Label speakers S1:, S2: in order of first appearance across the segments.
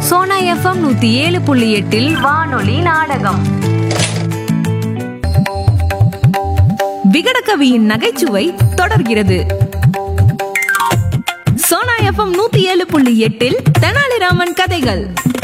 S1: Sona FM நூத்தி ஏழு புள்ளி எட்டில் வானொலி நாடகம் விகடகவியின் நகைச்சுவை தொடர்கிறது சோனா எஃப்எம் நூத்தி ஏழு புள்ளி எட்டில் தெனாலிராமன் கதைகள்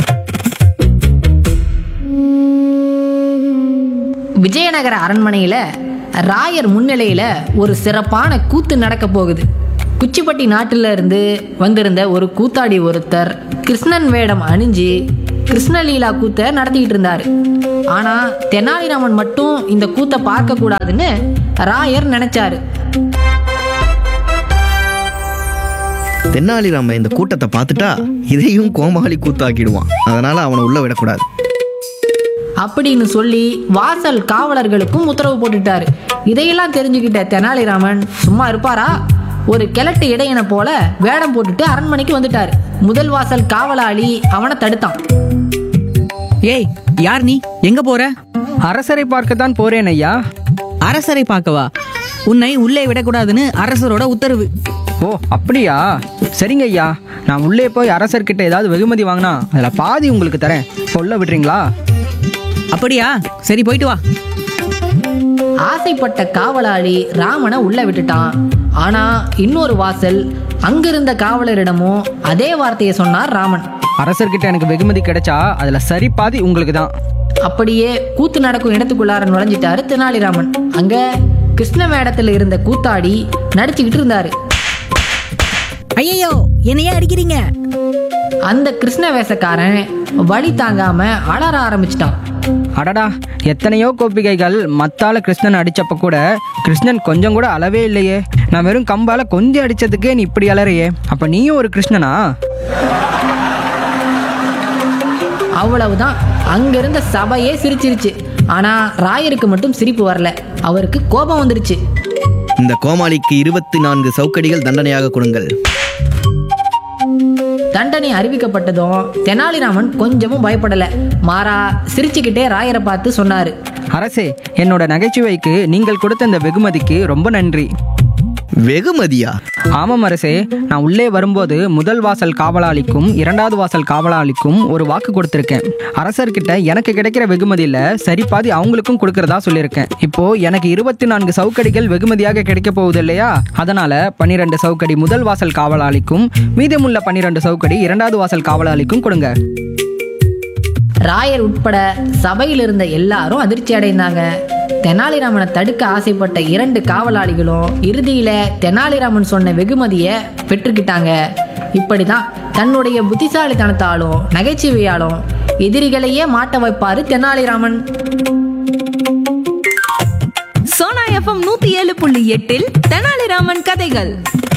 S2: விஜயநகர அரண்மனையில ராயர் முன்னிலையில ஒரு சிறப்பான கூத்து நடக்க போகுது குச்சிப்பட்டி நாட்டில இருந்து வந்திருந்த ஒரு கூத்தாடி ஒருத்தர் கிருஷ்ணன் வேடம் அணிஞ்சு கிருஷ்ணலீலா கூத்தை நடத்திக்கிட்டு இருந்தாரு ஆனா தெனாலிராமன் மட்டும் இந்த கூத்தை பார்க்க கூடாதுன்னு ராயர் நினைச்சாரு
S3: தென்னாலிராமன் இந்த கூட்டத்தை பார்த்துட்டா இதையும் கோமாளி கூத்தாக்கிடுவான் அதனால அவனை உள்ள விடக்கூடாது
S2: அப்படின்னு சொல்லி வாசல் காவலர்களுக்கும் உத்தரவு போட்டுட்டாரு இதையெல்லாம் தெரிஞ்சுக்கிட்ட தெனாலிராமன் சும்மா இருப்பாரா ஒரு கிழட்டு இடையனை போல வேடம் போட்டுட்டு அரண்மனைக்கு வந்துட்டாரு முதல் வாசல் காவலாளி அவனை தடுத்தான்
S4: ஏய் யார் நீ எங்க போற
S5: அரசரை பார்க்கத்தான் போறேன் ஐயா
S4: அரசரை பார்க்கவா உன்னை உள்ளே விடக்கூடாதுன்னு அரசரோட உத்தரவு
S5: ஓ அப்படியா சரிங்க ஐயா நான் உள்ளே போய் அரசர்கிட்ட ஏதாவது வெகுமதி வாங்கினா அதில் பாதி உங்களுக்கு தரேன் இப்போ உள்ள விடுறீங்களா
S4: அப்படியா சரி போயிட்டு வா
S2: ஆசைப்பட்ட காவலாளி ராமனை உள்ள விட்டுட்டான் ஆனா இன்னொரு வாசல் அங்கிருந்த காவலரிடமும் அதே வார்த்தையை சொன்னார் ராமன்
S5: அரசர்கிட்ட எனக்கு வெகுமதி கிடைச்சா அதில் சரி பாதி உங்களுக்கு தான்
S2: அப்படியே கூத்து நடக்கும் இடத்துக்குள்ளார நுழைஞ்சிட்டாரு தெனாலிராமன் அங்க கிருஷ்ண வேடத்துல இருந்த கூத்தாடி நடிச்சுக்கிட்டு இருந்தாரு
S4: ஐயோ என்னையே அடிக்கிறீங்க
S2: அந்த கிருஷ்ண வேஷக்காரன் வழி தாங்காம அலற ஆரம்பிச்சிட்டான்
S5: அடடா எத்தனையோ கோப்பிகைகள் மத்தால கிருஷ்ணன் அடிச்சப்ப கூட கிருஷ்ணன் கொஞ்சம் கூட அளவே இல்லையே நான் வெறும் கம்பால கொஞ்சம் அடிச்சதுக்கே நீ இப்படி அலறியே அப்ப நீயும் ஒரு கிருஷ்ணனா
S2: அவ்வளவுதான் அங்கிருந்த சபையே சிரிச்சிருச்சு ஆனா ராயருக்கு மட்டும் சிரிப்பு வரல அவருக்கு கோபம் வந்துருச்சு
S3: இந்த கோமாளிக்கு இருபத்தி நான்கு சவுக்கடிகள் தண்டனையாக கொடுங்கள்
S2: தண்டனை அறிவிக்கப்பட்டதும் தெனாலிராமன் கொஞ்சமும் பயப்படல மாறா சிரிச்சுக்கிட்டே ராயரை பார்த்து சொன்னாரு
S5: அரசே என்னோட நகைச்சுவைக்கு நீங்கள் கொடுத்த இந்த வெகுமதிக்கு ரொம்ப நன்றி
S3: வெகுமதியா
S5: ஆமாம் அரசே நான் உள்ளே வரும்போது முதல் வாசல் காவலாளிக்கும் இரண்டாவது வாசல் காவலாளிக்கும் ஒரு வாக்கு கொடுத்துருக்கேன் அரசர்கிட்ட எனக்கு கிடைக்கிற வெகுமதியில் சரி பாதி அவங்களுக்கும் கொடுக்கறதா சொல்லியிருக்கேன் இப்போ எனக்கு இருபத்தி நான்கு சவுக்கடிகள் வெகுமதியாக கிடைக்க போகுது இல்லையா அதனால பன்னிரெண்டு சவுக்கடி முதல் வாசல் காவலாளிக்கும் மீதமுள்ள பன்னிரெண்டு சவுக்கடி இரண்டாவது வாசல் காவலாளிக்கும் கொடுங்க
S2: ராயர் உட்பட சபையில் இருந்த எல்லாரும் அதிர்ச்சி அடைந்தாங்க தெனாலிராமனை தடுக்க ஆசைப்பட்ட இரண்டு காவலாளிகளும் இறுதியில தெனாலிராமன் சொன்ன வெகுமதியை பெற்றுக்கிட்டாங்க இப்படிதான் தன்னுடைய புத்திசாலித்தனத்தாலும் நகைச்சுவையாலும் எதிரிகளையே மாட்ட வைப்பாரு தெனாலிராமன்
S1: சோனா எஃப்எம் நூத்தி ஏழு புள்ளி எட்டில் தெனாலிராமன் கதைகள்